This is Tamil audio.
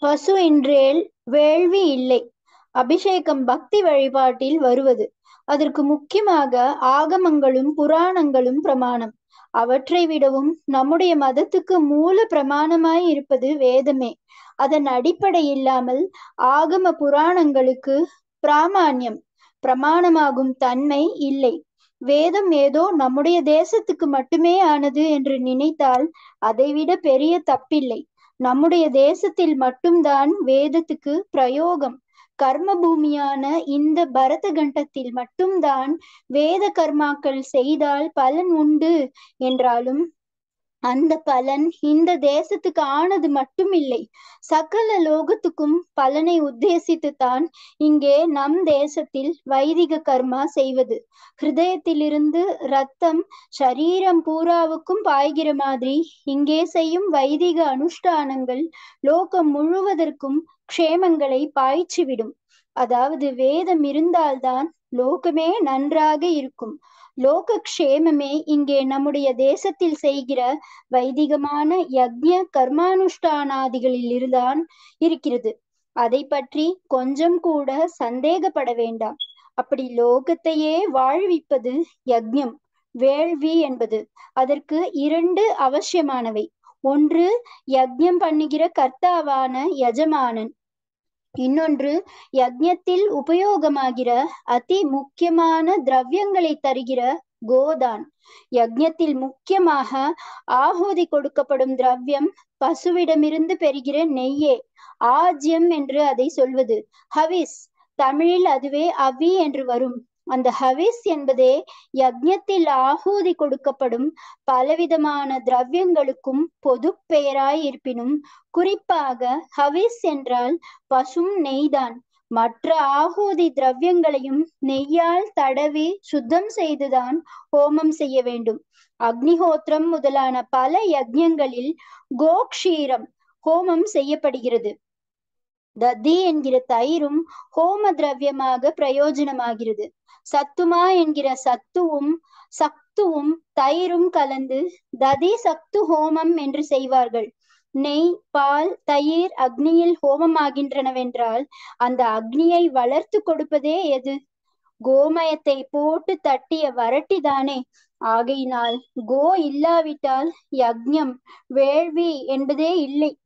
பசு இன்றேல் வேள்வி இல்லை அபிஷேகம் பக்தி வழிபாட்டில் வருவது அதற்கு முக்கியமாக ஆகமங்களும் புராணங்களும் பிரமாணம் அவற்றை விடவும் நம்முடைய மதத்துக்கு மூல பிரமாணமாய் இருப்பது வேதமே அதன் அடிப்படை இல்லாமல் ஆகம புராணங்களுக்கு பிராமான்யம் பிரமாணமாகும் தன்மை இல்லை வேதம் ஏதோ நம்முடைய தேசத்துக்கு மட்டுமே ஆனது என்று நினைத்தால் அதைவிட பெரிய தப்பில்லை நம்முடைய தேசத்தில் மட்டும்தான் வேதத்துக்கு பிரயோகம் கர்ம பூமியான இந்த பரத கண்டத்தில் மட்டும்தான் வேத கர்மாக்கள் செய்தால் பலன் உண்டு என்றாலும் அந்த பலன் இந்த தேசத்துக்கு ஆனது மட்டும் இல்லை சகல லோகத்துக்கும் பலனை உத்தேசித்து தான் இங்கே நம் தேசத்தில் வைதிக கர்மா செய்வது ஹிருதயத்திலிருந்து ரத்தம் சரீரம் பூராவுக்கும் பாய்கிற மாதிரி இங்கே செய்யும் வைதிக அனுஷ்டானங்கள் லோகம் முழுவதற்கும் க்ஷேமங்களை பாய்ச்சிவிடும் அதாவது வேதம் இருந்தால்தான் லோகமே நன்றாக இருக்கும் லோக க்ஷேமமே இங்கே நம்முடைய தேசத்தில் செய்கிற வைதிகமான யக்ஞ கர்மானுஷ்டானாதிகளில் இருதான் இருக்கிறது அதை பற்றி கொஞ்சம் கூட சந்தேகப்பட வேண்டாம் அப்படி லோகத்தையே வாழ்விப்பது யக்ஞம் வேள்வி என்பது அதற்கு இரண்டு அவசியமானவை ஒன்று யக்ஞம் பண்ணுகிற கர்த்தாவான யஜமானன் இன்னொன்று யக்ஞத்தில் உபயோகமாகிற அதி முக்கியமான திரவியங்களை தருகிற கோதான் யக்ஞத்தில் முக்கியமாக ஆஹூதி கொடுக்கப்படும் திரவியம் பசுவிடமிருந்து பெறுகிற நெய்யே ஆஜ்யம் என்று அதை சொல்வது ஹவிஸ் தமிழில் அதுவே அவி என்று வரும் அந்த ஹவிஸ் என்பதே யக்ஞத்தில் ஆஹூதி கொடுக்கப்படும் பலவிதமான திரவியங்களுக்கும் பொது பெயராய் இருப்பினும் குறிப்பாக ஹவிஸ் என்றால் பசும் நெய்தான் மற்ற ஆகூதி திரவியங்களையும் நெய்யால் தடவி சுத்தம் செய்துதான் ஹோமம் செய்ய வேண்டும் அக்னிஹோத்திரம் முதலான பல யஜ்ஞங்களில் கோக்ஷீரம் ஹோமம் செய்யப்படுகிறது ததி என்கிற தயிரும் ஹோம திரவியமாக பிரயோஜனமாகிறது சத்துமா என்கிற சத்துவும் சக்துவும் தயிரும் கலந்து ததி சக்து ஹோமம் என்று செய்வார்கள் நெய் பால் தயிர் அக்னியில் ஹோமமாகின்றனவென்றால் அந்த அக்னியை வளர்த்து கொடுப்பதே எது கோமயத்தை போட்டு தட்டிய வரட்டிதானே ஆகையினால் கோ இல்லாவிட்டால் யக்ஞம் வேள்வி என்பதே இல்லை